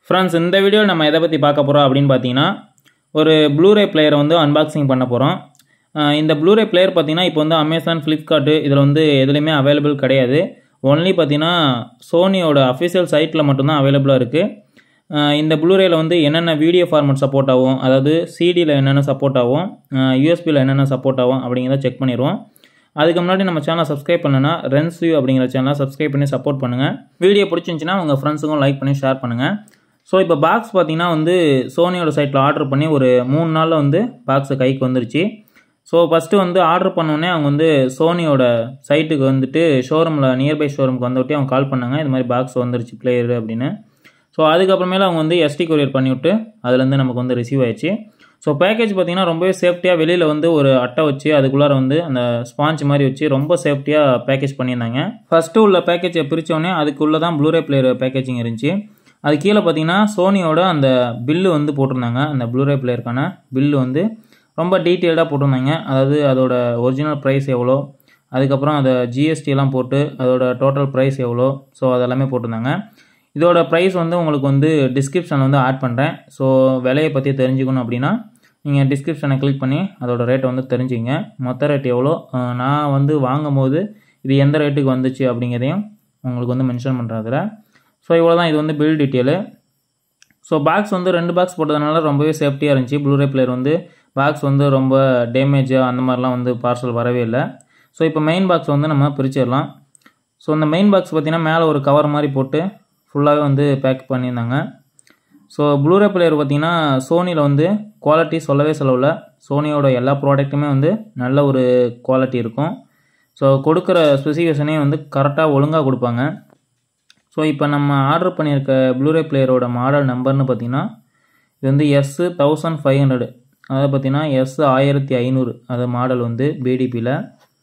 friends இந்த video நம்ம எதை பற்றி பார்க்க போகிறோம் அப்படின்னு பார்த்தீங்கன்னா ஒரு ப்ளூரே பிளேயரை வந்து அன்பாக்சிங் பண்ண போகிறோம் இந்த ப்ளூரே பிளேயர் பார்த்தீங்கன்னா இப்போ வந்து அமேசான் ஃப்ளிப்கார்ட்டு இதில் வந்து எதுலேயுமே அவைலபிள் கிடையாது ஒன்லி பார்த்தீங்கன்னா சோனியோட அஃபிஷியல் சைட்டில் மட்டும்தான் அவைலபிளாக இருக்குது இந்த ப்ளூரேயில் வந்து என்னென்ன வீடியோ ஃபார்மட் சப்போர்ட் ஆகும் அதாவது சிடியில் என்னென்ன சப்போர்ட் ஆகும் யூஎஸ்பியில் என்னென்ன சப்போர்ட் ஆகும் அப்படிங்கிறத செக் பண்ணிடுவோம் அதுக்கு முன்னாடி நம்ம சேனலை சப்ஸ்கிரைப் பண்ணனா ரென்ஸ் வியூ அப்படிங்கிற சேனலை சப்ஸ்கிரைப் பண்ணி சப்போர்ட் பண்ணுங்கள் வீடியோ பிடிச்சிருந்துச்சின்னா உங்கள் ஃப்ரெண்ட்ஸுக்கும் லைக் பண்ணி ஷேர் பண்ணுங்கள் ஸோ இப்போ பாக்ஸ் பார்த்தீங்கன்னா வந்து சோனியோட சைட்டில் ஆர்டர் பண்ணி ஒரு மூணு நாளில் வந்து பாக்ஸு கைக்கு வந்துருச்சு ஸோ ஃபஸ்ட்டு வந்து ஆர்டர் பண்ணோடனே அவங்க வந்து சோனியோட சைட்டுக்கு வந்துட்டு ஷோரூமில் நியர்பை ஷோரூமுக்கு வந்துவிட்டு அவங்க கால் பண்ணாங்க இது மாதிரி பாக்ஸ் வந்துருச்சு பிளேயர் அப்படின்னு ஸோ அதுக்கப்புறமேல அவங்க வந்து எஸ்டி கொரியர் பண்ணிவிட்டு அதுலேருந்து நமக்கு வந்து ரிசீவ் ஆயிடுச்சு ஸோ பேக்கேஜ் பார்த்திங்கன்னா ரொம்பவே சேஃப்டியாக வெளியில் வந்து ஒரு அட்டை வச்சு அதுக்குள்ளார வந்து அந்த ஸ்பாஞ்ச் மாதிரி வச்சு ரொம்ப சேஃப்டியாக பேக்கேஜ் பண்ணியிருந்தாங்க ஃபஸ்ட்டு உள்ள பேக்கேஜை பிரித்தோடனே அதுக்குள்ளே தான் ப்ளூரே பிளேயர் பேக்கேஜிங் இருந்துச்சு அது கீழே பார்த்தீங்கன்னா சோனியோட அந்த பில்லு வந்து போட்டிருந்தாங்க அந்த ப்ளூரே பிளேயருக்கான பில்லு வந்து ரொம்ப டீட்டெயில்டாக போட்டிருந்தாங்க அதாவது அதோட ஒரிஜினல் ப்ரைஸ் எவ்வளோ அதுக்கப்புறம் அதை ஜிஎஸ்டிலாம் போட்டு அதோட டோட்டல் ப்ரைஸ் எவ்வளோ ஸோ அதெல்லாமே போட்டிருந்தாங்க இதோட ப்ரைஸ் வந்து உங்களுக்கு வந்து டிஸ்கிரிப்ஷனில் வந்து ஆட் பண்ணுறேன் ஸோ விலையை பற்றி தெரிஞ்சுக்கணும் அப்படின்னா நீங்கள் டிஸ்கிரிப்ஷனை கிளிக் பண்ணி அதோட ரேட்டை வந்து தெரிஞ்சுங்க மொத்த ரேட் எவ்வளோ நான் வந்து வாங்கும் போது இது எந்த ரேட்டுக்கு வந்துச்சு அப்படிங்கிறதையும் உங்களுக்கு வந்து மென்ஷன் பண்ணுறேன் அதில் ஸோ இவ்வளோ தான் இது வந்து பில் டீட்டெயிலு ஸோ பாக்ஸ் வந்து ரெண்டு பாக்ஸ் போட்டதுனால ரொம்பவே சேஃப்டியாக இருந்துச்சு ப்ளூரே பிளேயர் வந்து பாக்ஸ் வந்து ரொம்ப டேமேஜாக அந்த மாதிரிலாம் வந்து பார்சல் வரவே இல்லை ஸோ இப்போ மெயின் பாக்ஸ் வந்து நம்ம பிரிச்சிடலாம் ஸோ இந்த மெயின் பாக்ஸ் பார்த்திங்கன்னா மேலே ஒரு கவர் மாதிரி போட்டு ஃபுல்லாகவே வந்து பேக் பண்ணியிருந்தாங்க ஸோ ப்ளூரே பிளேயர் பார்த்திங்கன்னா சோனியில் வந்து குவாலிட்டி சொல்லவே சொல்லவில்லை சோனியோட எல்லா ப்ராடக்ட்டுமே வந்து நல்ல ஒரு குவாலிட்டி இருக்கும் ஸோ கொடுக்குற ஸ்பெசிஃபிகேஷனே வந்து கரெக்டாக ஒழுங்காக கொடுப்பாங்க ஸோ இப்போ நம்ம ஆர்டர் பண்ணியிருக்க ப்ளூரே பிளேயரோட மாடல் நம்பர்னு பார்த்திங்கன்னா இது வந்து எஸ் தௌசண்ட் ஃபைவ் ஹண்ட்ரடு அதாவது பார்த்திங்கன்னா எஸ் ஆயிரத்தி ஐநூறு அது மாடல் வந்து பிடிபியில்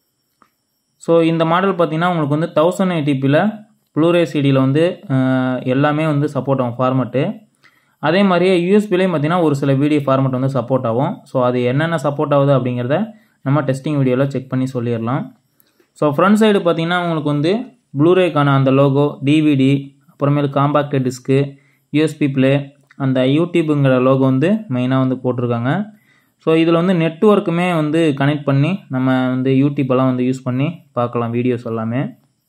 ஸோ இந்த மாடல் பார்த்திங்கன்னா உங்களுக்கு வந்து தௌசண்ட் எயிட்டிபியில் ப்ளூரே சிடியில் வந்து எல்லாமே வந்து சப்போர்ட் ஆகும் ஃபார்மெட்டு அதே மாதிரியே யூஎஸ்பிலையும் பார்த்திங்கன்னா ஒரு சில வீடியோ ஃபார்மெட் வந்து சப்போர்ட் ஆகும் ஸோ அது என்னென்ன சப்போர்ட் ஆகுது அப்படிங்கிறத நம்ம டெஸ்டிங் வீடியோவில் செக் பண்ணி சொல்லிடலாம் ஸோ ஃப்ரண்ட் சைடு பார்த்திங்கன்னா உங்களுக்கு வந்து ப்ளூரேக்கான அந்த லோகோ டிவிடி அப்புறமேல் காம்பாக்ட் டிஸ்க்கு யூஎஸ்பி ப்ளே அந்த யூடியூப்புங்கிற லோகோ வந்து மெயினாக வந்து போட்டிருக்காங்க ஸோ இதில் வந்து நெட்ஒர்க்குமே வந்து கனெக்ட் பண்ணி நம்ம வந்து யூடியூப்பெல்லாம் வந்து யூஸ் பண்ணி பார்க்கலாம் வீடியோஸ் எல்லாமே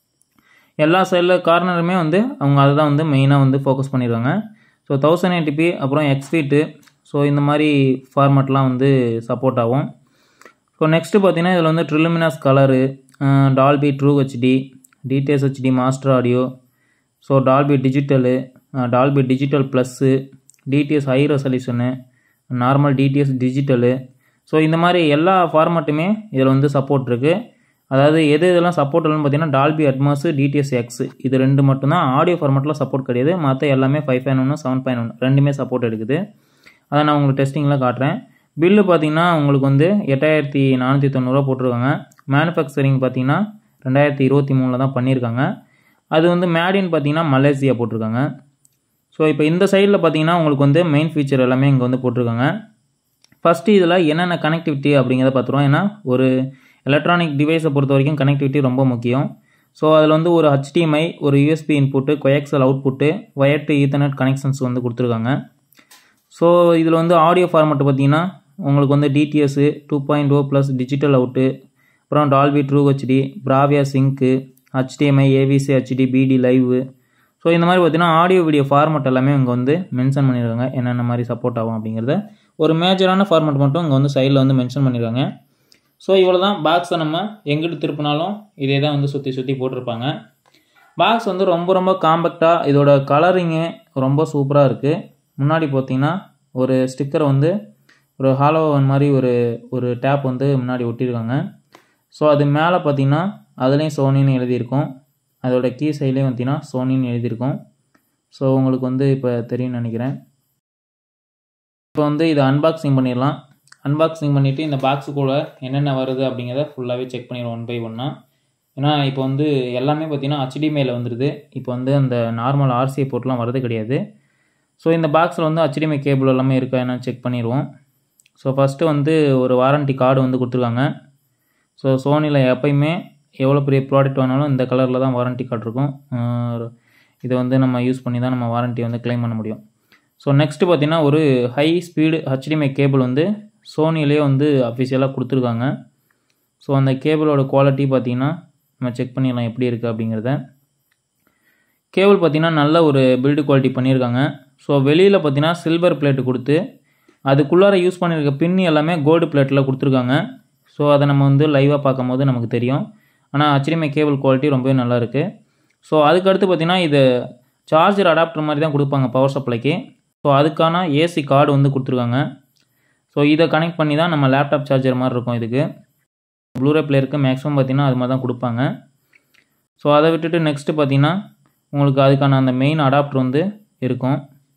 எல்லா சைடில் கார்னருமே வந்து அவங்க அதை தான் வந்து மெயினாக வந்து ஃபோக்கஸ் பண்ணியிருக்காங்க ஸோ தௌசண்ட் எயிட்டிபி அப்புறம் எக்ஸ்ஃபீட்டு ஸோ இந்த மாதிரி ஃபார்மேட்லாம் வந்து சப்போர்ட் ஆகும் ஸோ நெக்ஸ்ட்டு பார்த்தீங்கன்னா இதில் வந்து Triluminos colour Dolby true HD DTS HD master audio so Dolby digital Dolby digital plus DTS high resolution normal DTS digital so இந்த மாதிரி எல்லா ஃபார்மேட்டுமே இதில் வந்து சப்போர்ட் இருக்குது அதாவது எது இதெல்லாம் சப்போர்ட் இல்லைன்னு பார்த்தீங்கன்னா டால்பி அட்மாஸு டிடிஎஸ் எக்ஸ் இது ரெண்டு மட்டும்தான் ஆடியோ ஃபார்மேட்டில் சப்போர்ட் கிடையாது மற்ற எல்லாமே ஃபைவ் பாயிண்ட் ஒன்று செவன் பாயிண்ட் ஒன்று ரெண்டுமே சப்போர்ட் எடுக்குது அதை நான் உங்களுக்கு டெஸ்டிங்கில் காட்டுறேன் பில்லு பார்த்தீங்கன்னா உங்களுக்கு வந்து எட்டாயிரத்தி நானூற்றி தொண்ணூறுரூவா போட்டிருக்காங்க மேனுஃபேக்சரிங் பார்த்தீங்கன்னா ரெண்டாயிரத்தி இருபத்தி மூணில் தான் பண்ணியிருக்காங்க அது வந்து மேடின் பார்த்தீங்கன்னா மலேசியா போட்டிருக்காங்க ஸோ இப்போ இந்த சைடில் பார்த்தீங்கன்னா உங்களுக்கு வந்து மெயின் ஃபீச்சர் எல்லாமே இங்கே வந்து போட்டிருக்காங்க ஃபஸ்ட்டு இதில் என்னென்ன கனெக்டிவிட்டி அப்படிங்கிறத பார்த்துருவோம் ஏன்னா ஒரு எலக்ட்ரானிக் டிவைஸை பொறுத்த வரைக்கும் கனெக்டிவிட்டி ரொம்ப முக்கியம் ஸோ அதில் வந்து ஒரு ஹச்டிஎம்ஐ ஒரு USB input coaxial output wire to Ethernet connections வந்து கொடுத்துருக்காங்க ஸோ இதில் வந்து ஆடியோ ஃபார்மெட் பார்த்தீங்கன்னா உங்களுக்கு வந்து DTS two point o plus digital out அப்புறம் Dolby true HD Bravia sync HDMI AVC HD BD live so இந்த மாதிரி பார்த்தீங்கன்னா ஆடியோ வீடியோ ஃபார்மெட் எல்லாமே இங்கே வந்து மென்ஷன் பண்ணியிருக்காங்க என்னென்ன மாதிரி சப்போர்ட் ஆகும் அப்படிங்கிறத ஒரு மேஜரான ஃபார்மெட் மட்டும் இங்கே வந்து சைடில் வந்து மென்ஷன் பண்ணியிருக்காங்க ஸோ இவ்வளோ தான் பாக்ஸை நம்ம எங்கிட்டு திருப்பினாலும் இதே தான் வந்து சுற்றி சுற்றி போட்டிருப்பாங்க பாக்ஸ் வந்து ரொம்ப ரொம்ப காம்பேக்டாக இதோட கலரிங்கு ரொம்ப சூப்பராக இருக்குது முன்னாடி பார்த்தீங்கன்னா ஒரு ஸ்டிக்கர் வந்து ஒரு ஹாலோவன் மாதிரி ஒரு ஒரு டேப் வந்து முன்னாடி ஒட்டியிருக்காங்க ஸோ அது மேலே பார்த்தீங்கன்னா அதுலேயும் சோனின்னு எழுதியிருக்கும் அதோட கீ சைட்லேயும் பார்த்தீங்கன்னா சோனின்னு எழுதியிருக்கும் ஸோ உங்களுக்கு வந்து இப்போ தெரியும்னு நினைக்கிறேன் இப்போ வந்து இதை அன்பாக்சிங் பண்ணிடலாம் அன்பாக்சிங் பண்ணிவிட்டு இந்த பாக்ஸுக்குள்ளே என்னென்ன வருது அப்படிங்கிறத ஃபுல்லாகவே செக் பண்ணிடுவோம் ஒன் பை ஒன்னாக ஏன்னா இப்போ வந்து எல்லாமே பார்த்தீங்கன்னா ஹச்டிஎம்ஐயில் வந்துடுது இப்போ வந்து அந்த நார்மல் ஆர்சிஐ போர்ட்லாம் வரது கிடையாது ஸோ இந்த பாக்ஸில் வந்து ஹச்டிஎம்ஐ கேபிள் எல்லாமே இருக்கா என்னன்னு செக் பண்ணிடுவோம் ஸோ ஃபஸ்ட்டு வந்து ஒரு வாரண்ட்டி கார்டு வந்து கொடுத்துருக்காங்க ஸோ சோனியில் எப்பயுமே எவ்வளோ பெரிய ப்ராடக்ட் வாங்கினாலும் இந்த கலரில் தான் வாரண்ட்டி கார்டு இருக்கும் இதை வந்து நம்ம யூஸ் பண்ணி தான் நம்ம வாரண்ட்டி வந்து கிளைம் பண்ண முடியும் ஸோ நெக்ஸ்ட்டு பார்த்தீங்கன்னா ஒரு ஹை ஸ்பீடு ஹெச்டிஎம்ஐ கேபிள் வந்து சோனிலேயே வந்து அஃபிஷியலாக கொடுத்துருக்காங்க ஸோ அந்த கேபிளோட குவாலிட்டி பார்த்தீங்கன்னா நம்ம செக் பண்ணிடலாம் எப்படி இருக்குது அப்படிங்கிறத கேபிள் பார்த்தீங்கன்னா நல்ல ஒரு பில்டு குவாலிட்டி பண்ணியிருக்காங்க ஸோ வெளியில் பார்த்தீங்கன்னா சில்வர் பிளேட்டு கொடுத்து அதுக்குள்ளார யூஸ் பண்ணியிருக்க பின் எல்லாமே கோல்டு பிளேட்டில் கொடுத்துருக்காங்க ஸோ அதை நம்ம வந்து லைவாக பார்க்கும்போது நமக்கு தெரியும் ஆனால் HDMI கேபிள் குவாலிட்டி ரொம்பவே நல்லா இருக்குது ஸோ அதுக்கடுத்து பார்த்தீங்கன்னா இது சார்ஜர் அடாப்டர் மாதிரி தான் கொடுப்பாங்க பவர் சப்ளைக்கு ஸோ அதுக்கான ஏசி கார்டு வந்து கொடுத்துருக்காங்க ஸோ இதை கனெக்ட் பண்ணி தான் நம்ம லேப்டாப் சார்ஜர் மாதிரி இருக்கும் இதுக்கு ப்ளூரே பிளேயருக்கு மேக்ஸிமம் பார்த்தீங்கன்னா அது மாதிரி தான் கொடுப்பாங்க ஸோ அதை விட்டுட்டு நெக்ஸ்ட்டு பார்த்தீங்கன்னா உங்களுக்கு அதுக்கான அந்த மெயின் அடாப்டர் வந்து இருக்கும்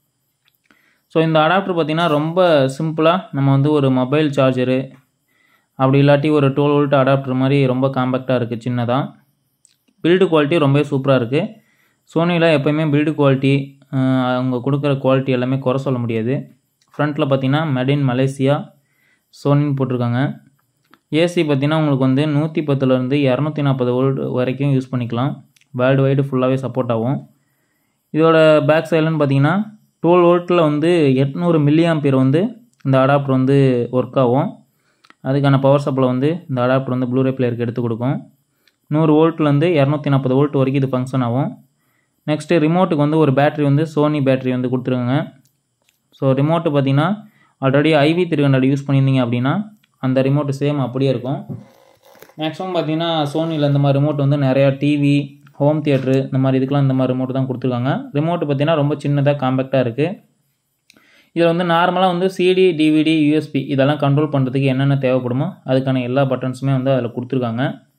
ஸோ இந்த அடாப்டர் பார்த்தீங்கன்னா ரொம்ப சிம்பிளாக நம்ம வந்து ஒரு மொபைல் சார்ஜரு அப்படி இல்லாட்டி ஒரு டுவெல் வோல்ட் அடாப்டர் மாதிரி ரொம்ப காம்பேக்டாக இருக்குது சின்னதாக பில்டு குவாலிட்டி ரொம்பவே சூப்பராக இருக்குது சோனியில் எப்போயுமே பில்டு குவாலிட்டி அவங்க கொடுக்குற குவாலிட்டி எல்லாமே குறை சொல்ல முடியாது ஃப்ரண்ட்டில் பார்த்தீங்கன்னா மேட் இன் மலேசியா சோனின்னு போட்டிருக்காங்க ஏசி பார்த்தீங்கன்னா உங்களுக்கு வந்து நூற்றி பத்துலேருந்து இரநூத்தி நாற்பது வோல்ட் வரைக்கும் யூஸ் பண்ணிக்கலாம் வேர்ல்டு வைடு ஃபுல்லாகவே சப்போர்ட் ஆகும் இதோட பேக் சைடுன்னு பார்த்தீங்கன்னா டுவெல் வோல்ட்டில் வந்து எட்நூறு மில்லி ஆம்பியர் வந்து இந்த அடாப்டர் வந்து ஒர்க் ஆகும் அதுக்கான பவர் சப்ளை வந்து இந்த அடாப்டர் வந்து ப்ளூரே பிளேயருக்கு எடுத்து கொடுக்கும் நூறு வோல்ட்லேருந்து இரநூத்தி நாற்பது வோல்ட் வரைக்கும் இது ஃபங்க்ஷன் ஆகும் நெக்ஸ்ட்டு ரிமோட்டுக்கு வந்து ஒரு பேட்ரி வந்து சோனி பேட்ரி வந்து கொடுத்துருக்காங்க ஸோ ரிமோட்டு பார்த்தீங்கன்னா already IV three hundred use பண்ணியிருந்தீங்க அப்படின்னா அந்த ரிமோட்டு சேம் அப்படியே இருக்கும் மேக்ஸிமம் பார்த்தீங்கன்னா சோனியில் இந்த மாதிரி ரிமோட் வந்து நிறையா டிவி ஹோம் தியேட்ரு இந்த மாதிரி இதுக்கெலாம் இந்த மாதிரி ரிமோட் தான் கொடுத்துருக்காங்க ரிமோட்டு பார்த்தீங்கன்னா ரொம்ப சின்னதாக காம்பேக்டாக இருக்குது இதில் வந்து நார்மலாக வந்து சிடி டிவிடி யூஎஸ்பி இதெல்லாம் கண்ட்ரோல் பண்ணுறதுக்கு என்னென்ன தேவைப்படுமோ அதுக்கான எல்லா பட்டன்ஸுமே வந்து அதில் கொடுத்துருக்காங்க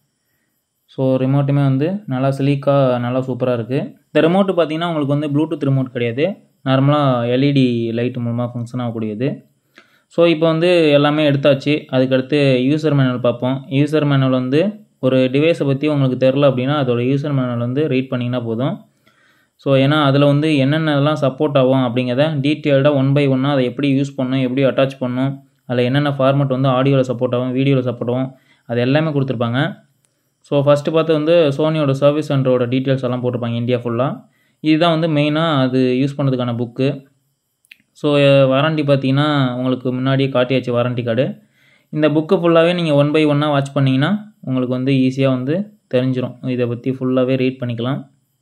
ஸோ ரிமோட்டுமே வந்து நல்லா ஸ்லீக்காக நல்லா சூப்பராக இருக்குது இந்த ரிமோட்டு பார்த்தீங்கன்னா உங்களுக்கு வந்து ப்ளூடூத் ரிமோட் கிடையாது நார்மலாக எல்இடி லைட் மூலமாக ஃபங்க்ஷன் ஆகக்கூடியது ஸோ இப்போ வந்து எல்லாமே எடுத்தாச்சு அதுக்கடுத்து யூசர் மேனுவல் பார்ப்போம் யூசர் மேனுவல் வந்து ஒரு டிவைஸை பற்றி உங்களுக்கு தெரில அப்படின்னா அதோட யூசர் மேனுவல் வந்து ரீட் பண்ணிங்கன்னா போதும் ஸோ ஏன்னா அதில் வந்து என்னென்னலாம் சப்போர்ட் ஆகும் அப்படிங்கிறத டீட்டெயில்டாக ஒன் பை ஒன்னாக அதை எப்படி யூஸ் பண்ணணும் எப்படி அட்டாச் பண்ணணும் அதில் என்னென்ன ஃபார்மெட் வந்து ஆடியோவில் சப்போர்ட் ஆகும் வீடியோவில் சப்போர்ட் ஆகும் அது எல்லாமே கொடுத்துருப்பாங்க ஸோ ஃபஸ்ட்டு பார்த்து வந்து சோனியோட சர்வீஸ் சென்டரோட டீட்டெயில்ஸ் எல்லாம் போட்டிருப்பாங்க இந்தியா ஃபுல்லாக இதுதான் வந்து மெயினாக அது யூஸ் பண்ணுறதுக்கான புக்கு ஸோ வாரண்டி பார்த்தீங்கன்னா உங்களுக்கு முன்னாடியே காட்டியாச்சு வாரண்டி கார்டு இந்த புக்கு ஃபுல்லாகவே நீங்கள் ஒன் பை ஒன்னாக வாட்ச் பண்ணிங்கன்னா உங்களுக்கு வந்து ஈஸியாக வந்து தெரிஞ்சிடும் இதை பற்றி ஃபுல்லாகவே ரீட் பண்ணிக்கலாம்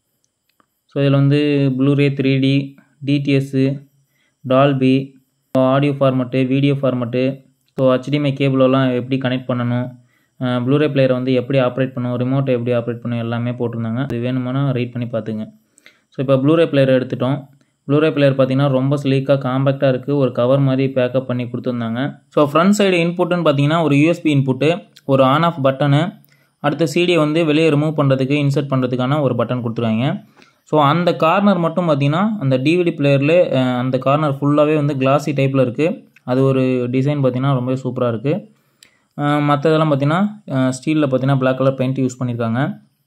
ஸோ இதில் வந்து Blu-ray three D DTS Dolby audio format video format so HDMI கேபிளெல்லாம் எப்படி கனெக்ட் பண்ணணும் ப்ளூரே பிளேயரை வந்து எப்படி ஆப்ரேட் பண்ணணும் ரிமோட்டை எப்படி ஆப்ரேட் பண்ணணும் எல்லாமே போட்டிருந்தாங்க அது வேணுமானா ரீட் பண்ணி பார்த்துங்க ஸோ இப்போ ப்ளூரே பிளேயர் எடுத்துட்டோம் ப்ளூரே பிளேயர் பார்த்தீங்கன்னா ரொம்ப ஸ்லீக்காக காம்பேக்டாக இருக்குது ஒரு கவர் மாதிரி பேக்கப் பண்ணி கொடுத்துருந்தாங்க ஸோ ஃப்ரண்ட் சைடு இன்புட்டுன்னு பார்த்தீங்கன்னா ஒரு யூஎஸ்பி இன்புட்டு ஒரு ஆன் ஆஃப் பட்டனு அடுத்த சிடியை வந்து வெளியே ரிமூவ் பண்ணுறதுக்கு இன்சர்ட் பண்ணுறதுக்கான ஒரு பட்டன் கொடுத்துருவாங்க ஸோ அந்த கார்னர் மட்டும் பார்த்தீங்கன்னா அந்த டிவிடி பிளேயரில் அந்த கார்னர் ஃபுல்லாகவே வந்து கிளாசி டைப்பில் இருக்குது அது ஒரு டிசைன் பார்த்தீங்கன்னா ரொம்ப சூப்பராக இருக்குது மற்றதெல்லாம் பார்த்தீங்கன்னா ஸ்டீலில் பார்த்தீங்கன்னா பிளாக் கலர் பெயிண்ட் யூஸ் பண்ணியிருக்காங்க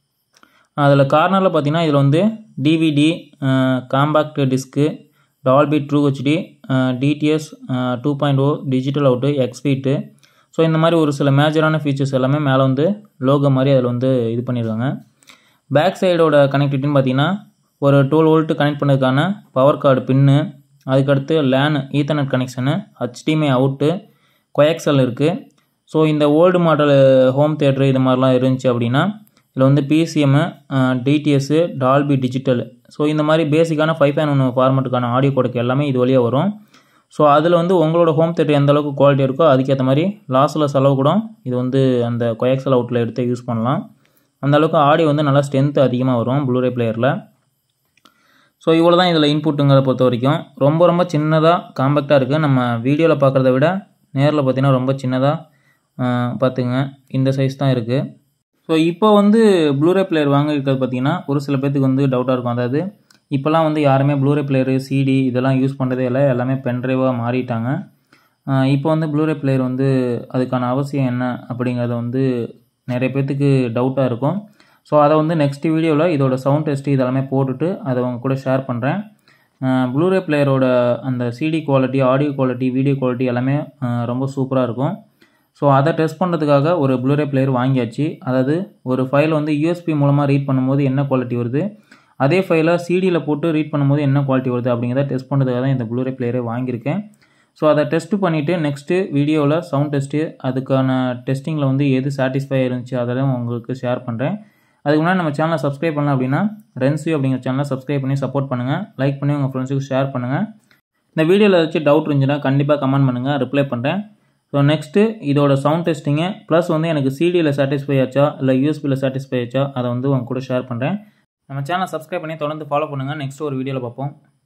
அதில் கார்னரில் பார்த்தீங்கன்னா இதில் வந்து DVD compact disc Dolby true HD DTS two point o digital out எக்ஸ்பீட்டு ஸோ இந்த மாதிரி ஒரு சில மேஜரான ஃபீச்சர்ஸ் எல்லாமே மேலே வந்து லோகோ மாதிரி அதில் வந்து இது பண்ணியிருக்காங்க பேக் சைடோட கனெக்டிவிட்டின்னு பார்த்தீங்கன்னா ஒரு டுவெல் வோல்ட்டு கனெக்ட் பண்ணதுக்கான பவர் கார்டு பின்னு அதுக்கடுத்து LAN Ethernet connection HDMI out coaxial இருக்குது ஸோ இந்த ஓல்டு மாடல் ஹோம் தேட்டரு இது மாதிரிலாம் இருந்துச்சு அப்படின்னா இதில் வந்து PCM DTS Dolby digital so இந்த மாதிரி பேசிக்கான ஃபைவ் பாயிண்ட் ஒன் ஃபார்மெட்டுக்கான ஆடியோ கொடுக்க எல்லாமே இது வழியாக வரும் ஸோ அதில் வந்து உங்களோட ஹோம் தேட்டர் எந்த அளவுக்கு குவாலிட்டி இருக்கோ அதுக்கேற்ற மாதிரி லாஸில் செலவு கூட இது வந்து அந்த கொயக்சல் அவுட்டில் எடுத்து யூஸ் பண்ணலாம் அந்த அளவுக்கு ஆடியோ வந்து நல்லா ஸ்ட்ரென்த்து அதிகமாக வரும் ப்ளூரே பிளேயரில் ஸோ இவ்வளோ தான் இதில் இன்புட்டுங்கிறத பொறுத்த வரைக்கும் ரொம்ப ரொம்ப சின்னதாக காம்பேக்டாக இருக்குது நம்ம வீடியோவில் பார்க்குறத விட நேரில் பார்த்தீங்கன்னா ரொம்ப சின்னதாக பார்த்துங்க இந்த சைஸ் தான் இருக்குது ஸோ இப்போ வந்து ப்ளூரே பிளேயர் வாங்கிருக்கிறது பார்த்தீங்கன்னா ஒரு சில பேர்த்துக்கு வந்து டவுட்டாக இருக்கும் அதாவது இப்போல்லாம் வந்து யாருமே ப்ளூரே பிளேயரு சிடி இதெல்லாம் யூஸ் பண்ணுறதே இல்லை எல்லாமே பென்ட்ரைவாக மாறிட்டாங்க இப்போ வந்து ப்ளூரே பிளேயர் வந்து அதுக்கான அவசியம் என்ன அப்படிங்கிறத வந்து நிறைய பேர்த்துக்கு டவுட்டாக இருக்கும் ஸோ அதை வந்து நெக்ஸ்ட் வீடியோவில் இதோட சவுண்ட் டெஸ்ட் இதெல்லாமே போட்டுட்டு அதை அவங்க கூட ஷேர் பண்ணுறேன் ப்ளூரே பிளேயரோட அந்த CD quality audio quality video quality எல்லாமே ரொம்ப சூப்பராக இருக்கும் ஸோ அதை டெஸ்ட் பண்ணுறதுக்காக ஒரு ப்ளூரே பிளேயர் வாங்கியாச்சு அதாவது ஒரு ஃபைல் வந்து யூஎஸ்பி மூலமாக ரீட் பண்ணும்போது என்ன குவாலிட்டி வருது அதே ஃபைலை சிடியில் போட்டு ரீட் பண்ணும்போது என்ன குவாலிட்டி வருது அப்படிங்கிறத டெஸ்ட் பண்ணுறதுக்காக தான் இந்த ப்ளூரே பிளேயரே வாங்கியிருக்கேன் ஸோ அதை டெஸ்ட் பண்ணிவிட்டு நெக்ஸ்ட்டு வீடியோவில் சவுண்ட் டெஸ்ட்டு அதுக்கான டெஸ்டிங்கில் வந்து எது சாட்டிஸ்ஃபை இருந்துச்சு அதெல்லாம் உங்களுக்கு ஷேர் பண்ணுறேன் அதுக்கு முன்னாடி நம்ம சேனலை சப்ஸ்கிரைப் பண்ணலாம் அப்படின்னா ரென்ஸ்யூ அப்படிங்கிற சேனலை சப்ஸ்கிரைப் பண்ணி சப்போர்ட் பண்ணுங்கள் லைக் பண்ணி உங்கள் ஃப்ரெண்ட்ஸுக்கு ஷேர் பண்ணுங்கள் இந்த வீடியோவில் ஏதாச்சும் டவுட் இருந்துச்சுன்னா கண்டிப்பாக கமெண்ட் பண்ணுங்கள் ரிப்ளை பண்ணுறேன் ஸோ நெக்ஸ்ட்டு இதோட சவுண்ட் டெஸ்டிங்கு ப்ளஸ் வந்து எனக்கு சிடியில் சாட்டிஸ்ஃபை ஆச்சா இல்லை யூஎஸ்பியில் சாட்டிஸ்ஃபை ஆச்சா அதை வந்து உங்க கூட ஷேர் பண்ணுறேன் நம்ம சேனலை சப்ஸ்கிரைப் பண்ணி தொடர்ந்து ஃபாலோ பண்ணுங்கள் நெக்ஸ்ட் ஒரு வீடியோவில் பார்ப்போம்